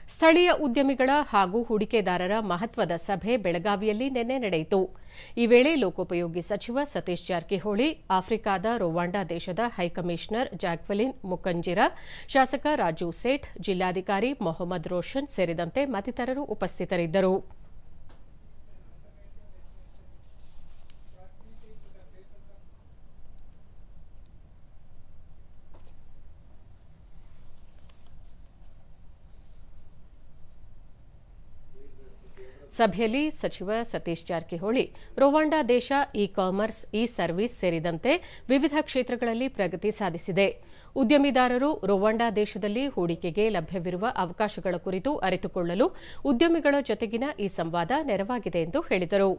ಸ್ಥಳೀಯ ಉದ್ಯಮಿಗಳ ಹಾಗೂ ಹೂಡಿಕೆದಾರರ ಮಹತ್ವದ ಸಭೆ ಬೆಳಗಾವಿಯಲ್ಲಿ ನಿನ್ನೆ ನಡೆಯಿತು ಈ ವೇಳೆ ಲೋಕೋಪಯೋಗಿ ಸಚಿವ ಸತೀಶ್ ಜಾರಕಿಹೊಳಿ ಆಫ್ರಿಕಾದ ರೊವಾಂಡಾ ದೇಶದ ಹೈಕಮಿಷನರ್ ಜಾಕ್ವೆಲಿನ್ ಮುಕಂಜಿರ ಶಾಸಕ ರಾಜು ಸೇಠ್ ಜಿಲ್ಲಾಧಿಕಾರಿ ಮೊಹಮ್ಮದ್ ರೋಷನ್ ಸೇರಿದಂತೆ ಮತ್ತಿತರರು ಉಪಸ್ಥಿತರಿದ್ದರು ಸಭೆಯಲ್ಲಿ ಸಚಿವ ಸತೀಶ್ ಜಾರಕಿಹೊಳಿ ರೊವಾಂಡಾ ದೇಶ ಇ ಕಾಮರ್ಸ್ ಇ ಸರ್ವಿಸ್ ಸೇರಿದಂತೆ ವಿವಿಧ ಕ್ಷೇತ್ರಗಳಲ್ಲಿ ಪ್ರಗತಿ ಸಾಧಿಸಿದೆ ಉದ್ಯಮಿದಾರರು ರೊವಾಂಡಾ ದೇಶದಲ್ಲಿ ಹೂಡಿಕೆಗೆ ಲಭ್ಯವಿರುವ ಅವಕಾಶಗಳ ಕುರಿತು ಅರಿತುಕೊಳ್ಳಲು ಉದ್ಯಮಿಗಳ ಜೊತೆಗಿನ ಈ ಸಂವಾದ ನೆರವಾಗಿದೆ ಎಂದು ಹೇಳಿದರು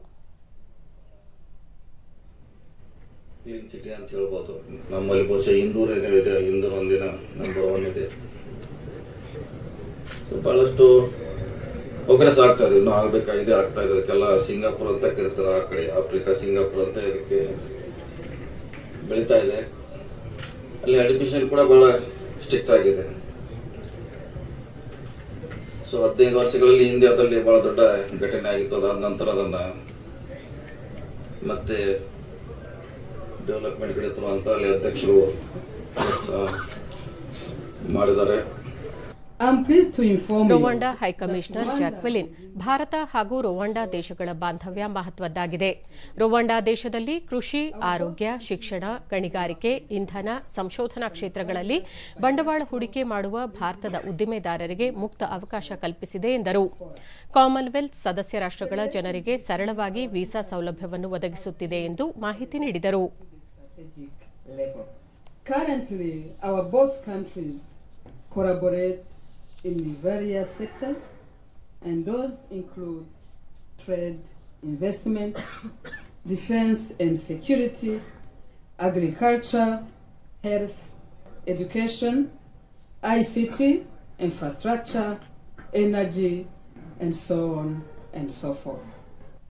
ಕ್ಲೀನ್ ಸಿಟಿ ಅಂತ ಹೇಳ್ಬೋದು ನಮ್ಮಲ್ಲಿ ಬಹುಶಃ ಇಂದೂರ್ ಏನೋ ಇದೆ ಇಂದೂರ್ ಒಂದಿನ ನಂಬರ್ ಒನ್ ಇದೆ ಸೊ ಭಾಳಷ್ಟು ಪ್ರೋಗ್ರೆಸ್ ಆಗ್ತಾ ಇದೆ ಇನ್ನೂ ಆಗಬೇಕಾಗಿದೆ ಆಗ್ತಾ ಇದೆ ಅದಕ್ಕೆಲ್ಲ ಸಿಂಗಾಪುರ್ ಅಂತ ಕರೀತಾರೆ ಆ ಕಡೆ ಆಫ್ರಿಕಾ ಸಿಂಗಾಪುರ್ ಅಂತ ಇದಕ್ಕೆ ಬೆಳೀತಾ ಇದೆ ಅಲ್ಲಿ ಅಡ್ಮಿಷನ್ ಕೂಡ ಭಾಳ ಸ್ಟ್ರಿಕ್ಟ್ ಆಗಿದೆ ಸೊ ಹದಿನೈದು ವರ್ಷಗಳಲ್ಲಿ ಹಿಂದೆ ಅದರಲ್ಲಿ ಭಾಳ ದೊಡ್ಡ ಘಟನೆ ಆಗಿತ್ತು ಅದಾದ ನಂತರ ಅದನ್ನು ಮತ್ತೆ ಡೆವಲಪ್ಮೆಂಟ್ ಕಡೆ ತರುವಂತ ಅಲ್ಲಿ ಅಧ್ಯಕ್ಷರು ಆ, ಮಾಡಿದ್ದಾರೆ I'm pleased to inform you Rwanda high commissioner Jacqueline Bharat ಹಾಗೂ ರೊವಾಂಡಾ ದೇಶಗಳ ಬಾಂಧವ್ಯ ಮಹತ್ವದ್ದಾಗಿದೆ ರೊವಾಂಡಾ ದೇಶದಲ್ಲಿ ಕೃಷಿ ಆರೋಗ್ಯ ಶಿಕ್ಷಣ ಗಣಿಗಾರಿಕೆ ಇಂಧನ ಸಂಶೋಧನಾ ಕ್ಷೇತ್ರಗಳಲ್ಲಿ ಬಂಡವಾಳ ಹೂಡಿಕೆ ಮಾಡುವ ಭಾರತದ ಉದ್ದಿಮೆದಾರರಿಗೆ ಮುಕ್ತ ಅವಕಾಶ ಕಲ್ಪಿಸಿದೆ ಎಂದರು ಕಾಮನ್ವೆಲ್ತ್ ಸದಸ್ಯ ರಾಷ್ಟ್ರಗಳ ಜನರಿಗೆ ಸರಳವಾಗಿ ವೀಸಾ ಸೌಲಭ್ಯವನ್ನು ಒದಗಿಸುತ್ತಿದೆ ಎಂದು ಮಾಹಿತಿ ನೀಡಿದರು strategic level. Currently, our both countries collaborate in various sectors, and those include trade, investment, defense and security, agriculture, health, education, ICT, infrastructure, energy, and so on and so forth.